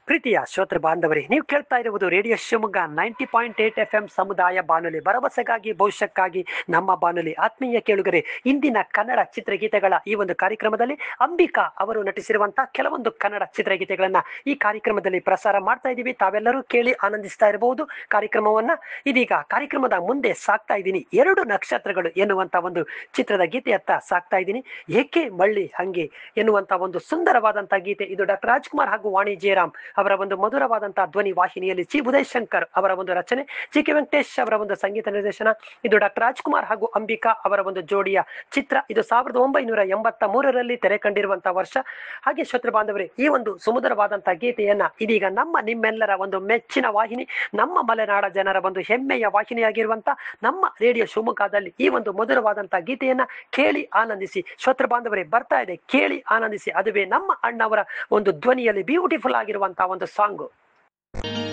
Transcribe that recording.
ಪ್ರೀತಿಯ ಶ್ರೋತೃ ಬಾಂಧವರೇ ನೀವು ಕೇಳ್ತಾ ಇರುವುದು radio Shivamogga ninety point eight F M ಸಮುದಾಯ ಬಾನುಲಿ ಭರವಸೆಗಾಗಿ ಭವಿಷ್ಯಕ್ಕಾಗಿ ನಮ್ಮ ಬಾನುಲಿ ಆತ್ಮೀಯ ಕೇಳುಗರೆ ಇಂದಿನ ಕನ್ನಡ ಚಿತ್ರಗೀತೆಗಳ ಈ ಒಂದು ಕಾರ್ಯಕ್ರಮದಲ್ಲಿ ಅಂಬಿಕಾ ಅವರು ನಟಿಸಿರುವಂತಹ ಕೆಲವೊಂದು ಕನ್ನಡ ಚಿತ್ರಗೀತೆಗಳನ್ನ ಈ ಕಾರ್ಯಕ್ರಮದಲ್ಲಿ ಪ್ರಸಾರ ಮಾಡ್ತಾ ಇದ್ದೀವಿ ತಾವೆಲ್ಲರೂ ಕೇಳಿ ಆನಂದಿಸ್ತಾ ಇರಬಹುದು ಕಾರ್ಯಕ್ರಮವನ್ನ ಇದೀಗ ಕಾರ್ಯಕ್ರಮದ ಮುಂದೆ ಸಾಕ್ತಾ ಇದ್ದೀನಿ ಎರಡು ನಕ್ಷತ್ರಗಳು ಎನ್ನುವಂತ ಒಂದು ಚಿತ್ರದ ಗೀತೆಯತ್ತ ಸಾಕ್ತಾ ಇದ್ದೀನಿ ಏಕೆ ಮಳ್ಳಿ ಹಂಗೆ ಎನ್ನುವಂತ ಒಂದು ಸುಂದರವಾದಂತಹ ಗೀತೆ ಇದು ಡಾಕ್ಟರ್ ರಾಜ್ಕುಮಾರ್ ಹಾಗೂ ವಾಣಿ ಜಯರಾಮ್ ಅವರ ಒಂದು ಮಧುರವಾದಂತಹ ಧ್ವನಿ ವಾಹಿನಿಯಲ್ಲಿ ಚಿ ಉದಯ್ ಶಂಕರ್ ಅವರ ಒಂದು ರಚನೆ ಜಿ ಕೆ ವೆಂಕಟೇಶ್ ಅವರ ಒಂದು ಸಂಗೀತ ನಿರ್ದೇಶನ ಇದು ಡಾಕ್ಟರ್ ರಾಜ್ಕುಮಾರ್ ಹಾಗೂ ಅಂಬಿಕಾ ಅವರ ಒಂದು ಜೋಡಿಯ ಚಿತ್ರ ಇದು ಸಾವಿರದ ಒಂಬೈನೂರ ಎಂಬತ್ತ ಮೂರರಲ್ಲಿ ತೆರೆ ಕಂಡಿರುವಂತಹ ವರ್ಷ ಹಾಗೆ ಶ್ರೋತೃ ಬಾಂಧವರೇ ಈ ಒಂದು ಸುಮಧುರವಾದಂತಹ ಗೀತೆಯನ್ನ ಇದೀಗ ನಮ್ಮ ನಿಮ್ಮೆಲ್ಲರ ಒಂದು ಮೆಚ್ಚಿನ ವಾಹಿನಿ ನಮ್ಮ ಮಲೆನಾಡ ಜನರ ಒಂದು ಹೆಮ್ಮೆಯ ವಾಹಿನಿಯಾಗಿರುವಂತ ನಮ್ಮ ರೇಡಿಯೋ ಶಿವಮೊಗ್ಗದಲ್ಲಿ ಈ ಒಂದು ಮಧುರವಾದಂತಹ ಗೀತೆಯನ್ನ ಕೇಳಿ ಆನಂದಿಸಿ ಶ್ರೋತೃ ಬಾಂಧವರೇ ಬರ್ತಾ ಇದೆ ಕೇಳಿ ಆನಂದಿಸಿ ಅದುವೇ ನಮ್ಮ ಅಣ್ಣವರ ಒಂದು ಧ್ವನಿಯಲ್ಲಿ ಬ್ಯೂಟಿಫುಲ್ ಆಗಿರುವಂತಹ ಒಂದು ಸಾಂಗು